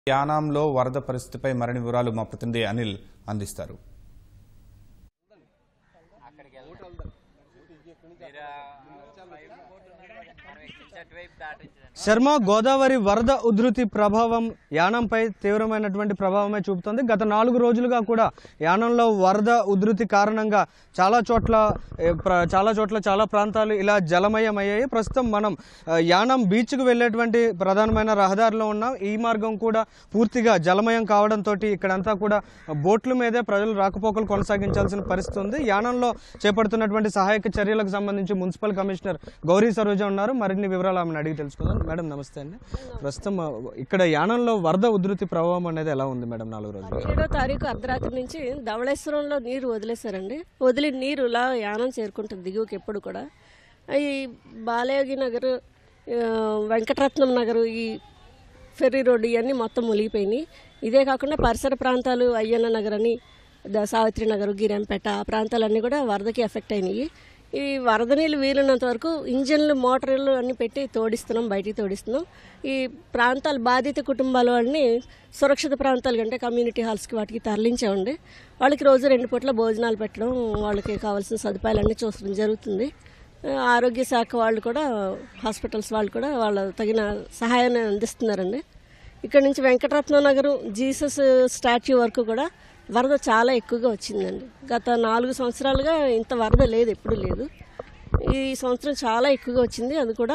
యానాంలో వరద పరిస్థితిపై మరిన్ని వివరాలు మా ప్రతినిధి అనిల్ అందిస్తారు శర్మ గోదావరి వరద ఉధృతి ప్రభావం యానంపై తీవ్రమైనటువంటి ప్రభావమే చూపుతోంది గత నాలుగు రోజులుగా కూడా యానంలో వరద ఉధృతి కారణంగా చాలా చోట్ల ఏ, ప్ర- చాలా చోట్ల చాలా ప్రాంతాలు ఇలా జలమయమయ్యాయి ప్రస్తుతం మనం ఆ, యానం బీచ్కు వెళ్ళేటువంటి ప్రధానమైన రహదారిలో ఉన్నాం ఈ మార్గం కూడా పూర్తిగా జలమయం కావడంతో ఇక్కడంతా కూడా బోట్ల మీదే ప్రజలు రాకపోకలు కొనసాగించాల్సిన పరిస్థితి ఉంది యానంలో చేపడుతున్నటువంటి సహాయక చర్యలకు సంబంధించి మున్సిపల్ కమిషనర్ గౌరీ సరోజ ఉన్నారు మరిన్ని వివరాలు ఆమెను అడిగి తెలుసుకుందాం మేడం నమస్తే అండి ప్రస్తుతం ఆ, ఇక్కడ యానంలో వరద ఉధృతి ప్రభావం అనేది ఎలా ఉంది మేడం నాలుగు రోజులు ఏడో తారీఖు అర్ధరాత్రి నుంచి ధవళేశ్వరంలో నీరు వదిలేశారండి వదిలి నీరు ఇలా యానం చేరుకుంటుంది దిగువకి ఎప్పుడు కూడా ఈ బాలయోగి నగర్ ఆ, వెంకటరత్నం నగర్ ఈ ఫెర్రీ రోడ్డు ఇవన్నీ మొత్తం మునిగిపోయినాయి ఇదే కాకుండా పరిసర ప్రాంతాలు అయ్యన్న నగర్ అని ద- సావిత్రి నగర్ గిరంపేట ఆ ప్రాంతాలన్నీ కూడా వరదకి ఎఫెక్ట్ అయినాయి ఈ వరద నీళ్ళు వీలున్నంత వరకు ఇంజన్లు మోటార్లు అన్ని పెట్టి తోడిస్తున్నాం బయటికి తోడిస్తున్నాం ఈ ప్రాంతాల బాధిత కుటుంబాల వాళ్ళని సురక్షిత ప్రాంతాలు కంటే కమ్యూనిటీ హాల్స్కి వాటికి తరలించామండి వాళ్ళకి రోజు రెండు పూట్ల భోజనాలు పెట్టడం వాళ్ళకి కావాల్సిన సదుపాయాలన్నీ చూసడం జరుగుతుంది ఆ, ఆరోగ్య శాఖ వాళ్ళు కూడా హాస్పిటల్స్ వాళ్ళు కూడా వాళ్ళ తగిన సహాయాన్ని అందిస్తున్నారండి ఇక్కడ నుంచి వెంకటరత్న నగరం జీసస్ స్టాచ్యూ వరకు కూడా వరద చాలా ఎక్కువగా వచ్చిందండి గత నాలుగు సంవత్సరాలుగా ఇంత వరద లేదు ఎప్పుడు లేదు ఈ సంవత్సరం చాలా ఎక్కువగా వచ్చింది అది కూడా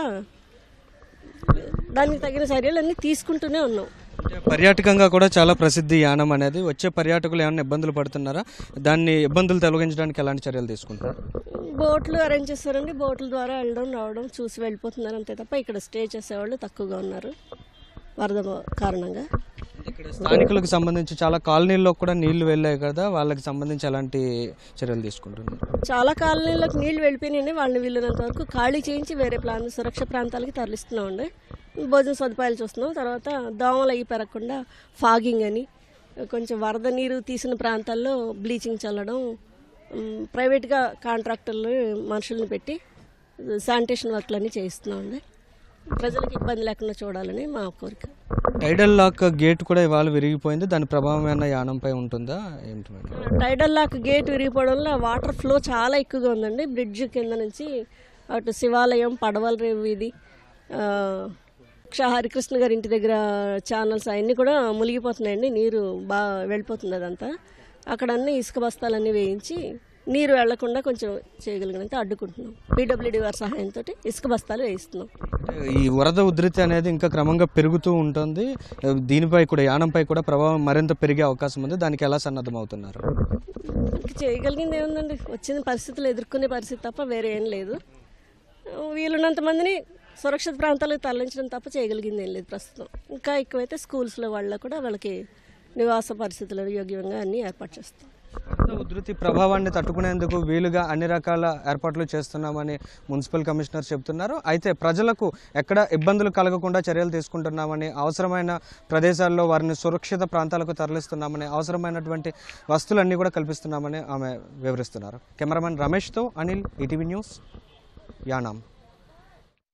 దానికి తగిన చర్యలన్నీ తీసుకుంటూనే ఉన్నాం అంటే పర్యాటకంగా కూడా చాలా ప్రసిద్ధి యానం అనేది వచ్చే పర్యాటకులు ఏమైనా ఇబ్బందులు పడుతున్నారా దాన్ని ఇబ్బందులు తొలగించడానికి ఎలాంటి చర్యలు తీసుకుంటారు బోట్లు అరేంజ్ చేస్తారండి బోట్ల ద్వారా వెళ్ళడం రావడం చూసి వెళ్ళిపోతున్నారు అంతే తప్ప ఇక్కడ స్టే చేసేవాళ్ళు తక్కువగా ఉన్నారు వరద కారణంగా ఇక్కడ స్థానికులకు సంబంధించి చాలా కాలనీల్లో కూడా నీళ్లు వెళ్ళాయి కదా వాళ్ళకి సంబంధించి ఎలాంటి చర్యలు తీసుకుంటున్నారు చాలా కాలనీలకు నీళ్లు వెళ్ళిపోయినాయండి వాళ్ళని వీళ్ళనంత వరకు ఖాళీ చేయించి వేరే ప్రాంత సురక్ష ప్రాంతాలకి తరలిస్తున్నామండి భోజన సదుపాయాలు చూస్తున్నాం తర్వాత దోమలు అయ్యి పెరగకుండా ఫాగింగ్ అని కొంచెం వరద నీరు తీసిన ప్రాంతాల్లో బ్లీచింగ్ చల్లడం ఉమ్, ప్రైవేట్గా కాంట్రాక్టర్లు మనుషుల్ని పెట్టి శానిటేషన్ వర్క్లన్నీ చేయిస్తున్నామండి ప్రజలకు ఇబ్బంది లేకుండా చూడాలని మా కోరిక టైడల్ లాక్ గేట్ కూడా ఇవాళ విరిగిపోయింది దాని ప్రభావం ఏమైనా యానంపై ఉంటుందా ఏంటి మేడం టైడల్ లాక్ గేట్ విరిగిపోవడం వల్ల వాటర్ ఫ్లో చాలా ఎక్కువగా ఉందండి బ్రిడ్జ్ కింద నుంచి అటు శివాలయం పడవల రేవు వీధి ఆ, క్ష హరికృష్ణ గారి ఇంటి దగ్గర ఛానల్స్ అవన్నీ కూడా మునిగిపోతున్నాయండి నీరు బాగా వెళ్ళిపోతుంది అదంతా అక్కడ అన్ని ఇసుక బస్తాలన్నీ వేయించి నీరు వెళ్లకుండా కొంచెం చేయగలిగినంత అడ్డుకుంటున్నాం పీడబ్ల్యూడీ వారి సహాయంతో ఇసుక బస్తాలు వేయిస్తున్నాం ఈ వరద ఉధృతి అనేది ఇంకా క్రమంగా పెరుగుతూ ఉంటుంది దీనిపై కూడా యానంపై కూడా ప్రభావం మరింత పెరిగే అవకాశం ఉంది దానికి ఎలా సన్నద్ధం అవుతున్నారు ఇంక చేయగలిగింది ఏముందండి వచ్చిన పరిస్థితులు ఎదుర్కొనే పరిస్థితి తప్ప వేరే ఏం లేదు వీలున్నంత మందిని సురక్షిత ప్రాంతాలకు తరలించడం తప్ప చేయగలిగింది ఏం లేదు ప్రస్తుతం ఇంకా ఎక్కువైతే స్కూల్స్లో వాళ్ళ కూడా వాళ్ళకి నివాస పరిస్థితులు యోగ్యంగా అన్నీ ఏర్పాటు చేస్తాం వరద ఉధృతి ప్రభావాన్ని తట్టుకునేందుకు వీలుగా అన్ని రకాల ఏర్పాట్లు చేస్తున్నామని మున్సిపల్ కమిషనర్ చెబుతున్నారు అయితే ప్రజలకు ఎక్కడ ఇబ్బందులు కలగకుండా చర్యలు తీసుకుంటున్నామని అవసరమైన ప్రదేశాల్లో వారిని సురక్షిత ప్రాంతాలకు తరలిస్తున్నామని అవసరమైనటువంటి వస్తువులన్నీ కూడా కల్పిస్తున్నామని ఆమె వివరిస్తున్నారు కెమెరామెన్ రమేష్తో అనిల్ ఈటీవీ న్యూస్ యానాం